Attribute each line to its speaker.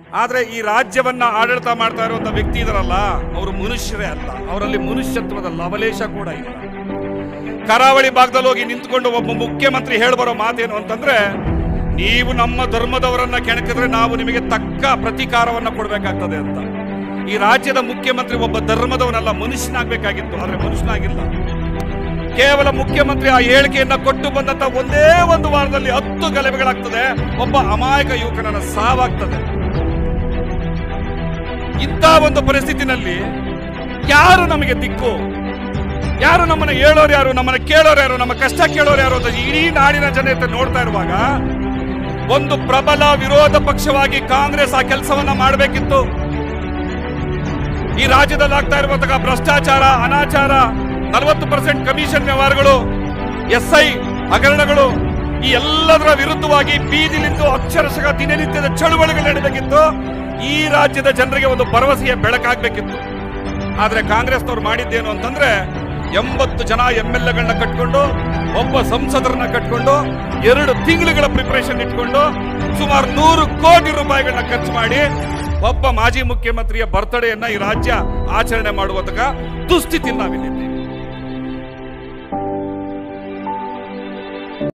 Speaker 1: ಆದ್ರೆ ಈ ರಾಜ್ಯವನ್ನ ಆಡಳಿತ ಮಾಡ್ತಾ ಇರುವಂತ ವ್ಯಕ್ತಿ ಇದರಲ್ಲ ಅವರು ಮನುಷ್ಯರೇ ಅಲ್ಲ ಅವರಲ್ಲಿ ಮನುಷ್ಯತ್ವದ ಲವಲೇಶ ಕೂಡ ಇಲ್ಲ ಕರಾವಳಿ ಭಾಗದಲ್ಲಿ ಹೋಗಿ ನಿಂತ್ಕೊಂಡು ಒಬ್ಬ ಮುಖ್ಯಮಂತ್ರಿ ಹೇಳ್ಬರೋ ಮಾತೇನು ಅಂತಂದ್ರೆ ನೀವು ನಮ್ಮ ಧರ್ಮದವರನ್ನ ಕೆಣಕಿದ್ರೆ ನಾವು ನಿಮಗೆ ತಕ್ಕ ಪ್ರತೀಕಾರವನ್ನ ಕೊಡಬೇಕಾಗ್ತದೆ ಅಂತ ಈ ರಾಜ್ಯದ ಮುಖ್ಯಮಂತ್ರಿ ಒಬ್ಬ ಧರ್ಮದವನಲ್ಲ ಮನುಷ್ಯನಾಗಬೇಕಾಗಿತ್ತು ಆದ್ರೆ ಮನುಷ್ಯನಾಗಿಲ್ಲ ಕೇವಲ ಮುಖ್ಯಮಂತ್ರಿ ಆ ಹೇಳಿಕೆಯನ್ನ ಕೊಟ್ಟು ಬಂದಂತ ಒಂದೇ ಒಂದು ವಾರದಲ್ಲಿ ಹತ್ತು ಗಲಭೆಗಳಾಗ್ತದೆ ಒಬ್ಬ ಅಮಾಯಕ ಯುವಕನನ್ನ ಸಾವಾಗ್ತದೆ ಇಂಥ ಒಂದು ಪರಿಸ್ಥಿತಿನಲ್ಲಿ ಯಾರು ನಮಗೆ ದಿಕ್ಕು ಯಾರು ನಮ್ಮನ್ನ ಹೇಳೋರು ಯಾರು ನಮ್ಮನ್ನ ಕೇಳೋರು ಯಾರು ನಮ್ಮ ಕಷ್ಟ ಕೇಳೋರು ಯಾರು ಅಂತ ಇಡೀ ನಾಡಿನ ಜನತೆ ನೋಡ್ತಾ ಇರುವಾಗ ಒಂದು ಪ್ರಬಲ ವಿರೋಧ ಪಕ್ಷವಾಗಿ ಕಾಂಗ್ರೆಸ್ ಆ ಕೆಲಸವನ್ನ ಮಾಡಬೇಕಿತ್ತು ಈ ರಾಜ್ಯದಲ್ಲಿ ಆಗ್ತಾ ಇರುವಂತಹ ಭ್ರಷ್ಟಾಚಾರ ಅನಾಚಾರ ನಲವತ್ತು ಪರ್ಸೆಂಟ್ ಕಮಿಷನ್ ವ್ಯವಹಾರಗಳು ಎಸ್ ಐ ಹಗರಣಗಳು ಈ ಎಲ್ಲದರ ವಿರುದ್ಧವಾಗಿ ಬೀದಿಲಿಂದು ಅಕ್ಷರಶಃ ದಿನನಿತ್ಯದ ಚಳುವಳಿಗಳು ನಡೀಬೇಕಿತ್ತು ಈ ರಾಜ್ಯದ ಜನರಿಗೆ ಒಂದು ಭರವಸೆಯ ಬೆಳಕಾಗಬೇಕಿತ್ತು ಆದ್ರೆ ಕಾಂಗ್ರೆಸ್ನವ್ರು ಮಾಡಿದ್ದೇನು ಅಂತಂದ್ರೆ ಎಂಬತ್ತು ಜನ ಎಂ ಎಲ್ ಎಗಳನ್ನ ಕಟ್ಕೊಂಡು ಒಬ್ಬ ಸಂಸದರನ್ನ ಕಟ್ಕೊಂಡು ಎರಡು ತಿಂಗಳುಗಳ ಪ್ರಿಪರೇಷನ್ ಇಟ್ಕೊಂಡು ಸುಮಾರು ನೂರು ಕೋಟಿ ರೂಪಾಯಿಗಳನ್ನ ಖರ್ಚು ಮಾಡಿ ಒಬ್ಬ ಮಾಜಿ ಮುಖ್ಯಮಂತ್ರಿಯ ಬರ್ತಡೆಯನ್ನ ಈ ರಾಜ್ಯ ಆಚರಣೆ ಮಾಡುವಂತಹ ದುಸ್ಥಿತಿ ನಾವಿಲ್ಲಿದ್ದೇವೆ